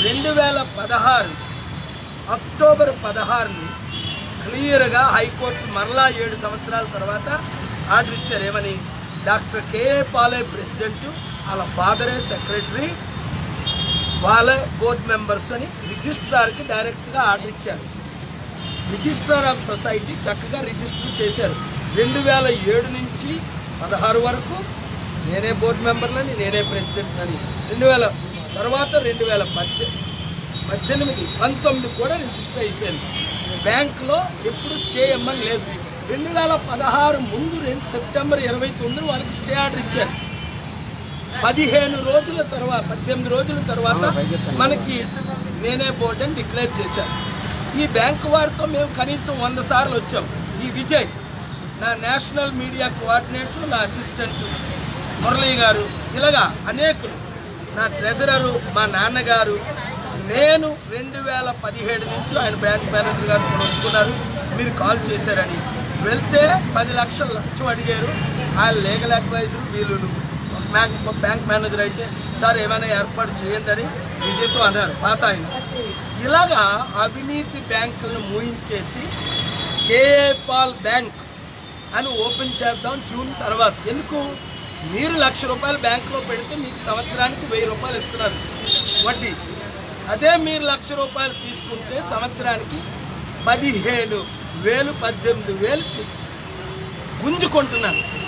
రెండు వేల పదహారు అక్టోబర్ పదహారుని క్లియర్గా హైకోర్టు మరలా ఏడు సంవత్సరాల తర్వాత ఆర్డర్ ఇచ్చారు ఏమని డాక్టర్ కేఏ పాలే ప్రెసిడెంట్ వాళ్ళ ఫాదరే సెక్రటరీ వాళ్ళే బోర్డ్ మెంబర్స్ అని రిజిస్ట్రార్కి డైరెక్ట్గా ఆర్డర్ ఇచ్చారు రిజిస్ట్రార్ ఆఫ్ సొసైటీ చక్కగా రిజిస్టర్ చేశారు రెండు వేల ఏడు నుంచి పదహారు వరకు నేనే బోర్డు మెంబర్లని నేనే ప్రెసిడెంట్ అని రెండు వేల తర్వాత రెండు వేల పద్దె పద్దెనిమిది పంతొమ్మిది కూడా రిజిస్టర్ అయిపోయింది బ్యాంకులో ఎప్పుడు స్టే ఇమ్మని లేదు రెండు వేల పదహారు ముందు రెండు సెప్టెంబర్ ఇరవై తొమ్మిది వాళ్ళకి స్టే ఆర్డర్ ఇచ్చారు పదిహేను రోజుల తర్వాత పద్దెనిమిది రోజుల తర్వాత మనకి నేనే బోర్డు అని డిక్లేర్ చేశాను ఈ బ్యాంకు వారితో మేము కనీసం వంద సార్లు వచ్చాం ఈ విజయ్ నా నేషనల్ మీడియా కోఆర్డినేటర్ నా అసిస్టెంట్ మురళీ గారు ఇలాగా అనేకులు నా ట్రెజరరు మా నాన్నగారు నేను రెండు వేల పదిహేడు నుంచి ఆయన బ్యాంక్ మేనేజర్ గారు కూడా ఒప్పుకున్నారు మీరు కాల్ చేశారని వెళ్తే పది లక్షల లక్షం అడిగారు ఆయన లీగల్ అడ్వైజర్ వీళ్ళు ఒక బ్యాంక్ ఒక బ్యాంక్ మేనేజర్ అయితే సార్ ఏమైనా ఏర్పాటు చేయండి అని విజయ్తో అన్నారు పాత ఆయన ఇలాగా అవినీతి బ్యాంకులను మూయించేసి కేఏ పాల్ బ్యాంక్ అని ఓపెన్ చేద్దాం జూన్ తర్వాత ఎందుకు మీరు లక్ష రూపాయలు బ్యాంకులో పెడితే మీకు సంవత్సరానికి వెయ్యి రూపాయలు ఇస్తున్నారు వడ్డీ అదే మీరు లక్ష రూపాయలు తీసుకుంటే సంవత్సరానికి పదిహేను వేలు పద్దెనిమిది వేలు తీసు గుంజుకుంటున్నారు